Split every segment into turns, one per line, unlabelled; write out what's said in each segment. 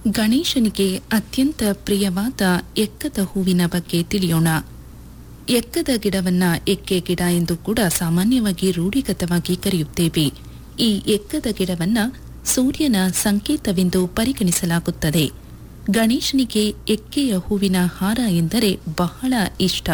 ಗಣೇಶನಿಗೆ ಅತ್ಯಂತ ಪ್ರಿಯವಾದ ಎಕ್ಕದ ಹೂವಿನ ಬಗ್ಗೆ ತಿಳಿಯೋಣ ಎಕ್ಕದ ಗಿಡವನ್ನ ಎಕ್ಕೆ ಗಿಡ ಎಂದು ಕೂಡ ಸಾಮಾನ್ಯವಾಗಿ ರೂಢಿಗತವಾಗಿ ಕರೆಯುತ್ತೇವೆ ಈ ಎಕ್ಕದ ಗಿಡವನ್ನ ಸೂರ್ಯನ ಸಂಕೇತವೆಂದು ಪರಿಗಣಿಸಲಾಗುತ್ತದೆ ಗಣೇಶನಿಗೆ ಎಕ್ಕೆಯ ಹೂವಿನ ಹಾರ ಎಂದರೆ ಬಹಳ ಇಷ್ಟ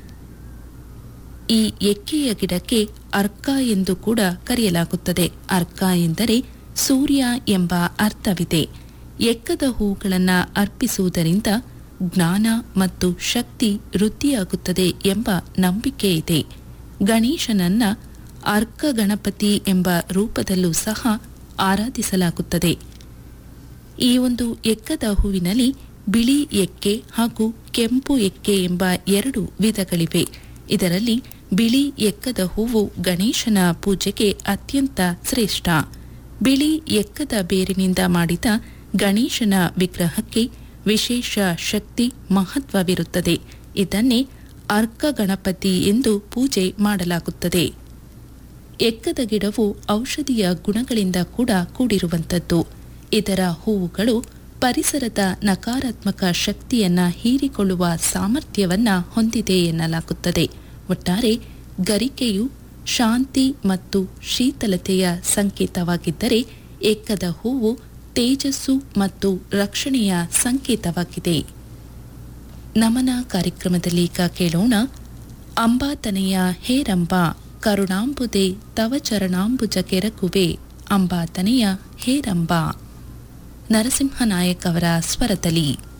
ಈ ಎಕ್ಕೆಯ ಗಿಡಕ್ಕೆ ಅರ್ಕ ಎಂದು ಕೂಡ ಕರೆಯಲಾಗುತ್ತದೆ ಅರ್ಕ ಎಂದರೆ ಸೂರ್ಯ ಎಂಬ ಅರ್ಥವಿದೆ ಎಕ್ಕದ ಹೂಗಳನ್ನು ಅರ್ಪಿಸುವುದರಿಂದ ಜ್ಞಾನ ಮತ್ತು ಶಕ್ತಿ ವೃದ್ಧಿಯಾಗುತ್ತದೆ ಎಂಬ ನಂಬಿಕೆ ಇದೆ ಗಣೇಶನನ್ನ ಅರ್ಕ ಗಣಪತಿ ಎಂಬ ರೂಪದಲ್ಲೂ ಸಹ ಆರಾಧಿಸಲಾಗುತ್ತದೆ ಈ ಒಂದು ಎಕ್ಕದ ಹೂವಿನಲ್ಲಿ ಬಿಳಿ ಎಕ್ಕೆ ಹಾಗೂ ಕೆಂಪು ಎಕ್ಕೆ ಎಂಬ ಎರಡು ವಿಧಗಳಿವೆ ಇದರಲ್ಲಿ ಬಿಳಿ ಎಕ್ಕದ ಹೂವು ಗಣೇಶನ ಪೂಜೆಗೆ ಅತ್ಯಂತ ಶ್ರೇಷ್ಠ ಬಿಳಿ ಎಕ್ಕದ ಬೇರಿನಿಂದ ಮಾಡಿದ ಗಣೇಶನ ವಿಗ್ರಹಕ್ಕೆ ವಿಶೇಷ ಶಕ್ತಿ ಮಹತ್ವವಿರುತ್ತದೆ ಇದನ್ನೇ ಅರ್ಕ ಗಣಪತಿ ಎಂದು ಪೂಜೆ ಮಾಡಲಾಗುತ್ತದೆ ಎಕ್ಕದ ಗಿಡವು ಔಷಧೀಯ ಗುಣಗಳಿಂದ ಕೂಡ ಕೂಡಿರುವಂಥದ್ದು ಇದರ ಹೂವುಗಳು ಪರಿಸರದ ನಕಾರಾತ್ಮಕ ಶಕ್ತಿಯನ್ನ ಹೀರಿಕೊಳ್ಳುವ ಸಾಮರ್ಥ್ಯವನ್ನ ಹೊಂದಿದೆ ಎನ್ನಲಾಗುತ್ತದೆ ಒಟ್ಟಾರೆ ಗರಿಕೆಯು ಶಾಂತಿ ಮತ್ತು ಶೀತಲತೆಯ ಸಂಕೇತವಾಗಿದ್ದರೆ ಎಕ್ಕದ ಹೂವು ತೇಜಸ್ಸು ಮತ್ತು ರಕ್ಷಣೆಯ ಸಂಕೇತವಾಗಿದೆ ನಮನ ಕಾರ್ಯಕ್ರಮದಲ್ಲಿ ಈಗ ಕೇಳೋಣ ಅಂಬಾತನೆಯ ಹೇರಂಬ ಕರುಣಾಂಬುದೆ ತವ ಚರಣಾಂಬುಜ ಕೆರಕುವೆ ಅಂಬಾತನೆಯ ಹೇರಂಬ ನರಸಿಂಹನಾಯಕ್ ಅವರ ಸ್ವರದಲ್ಲಿ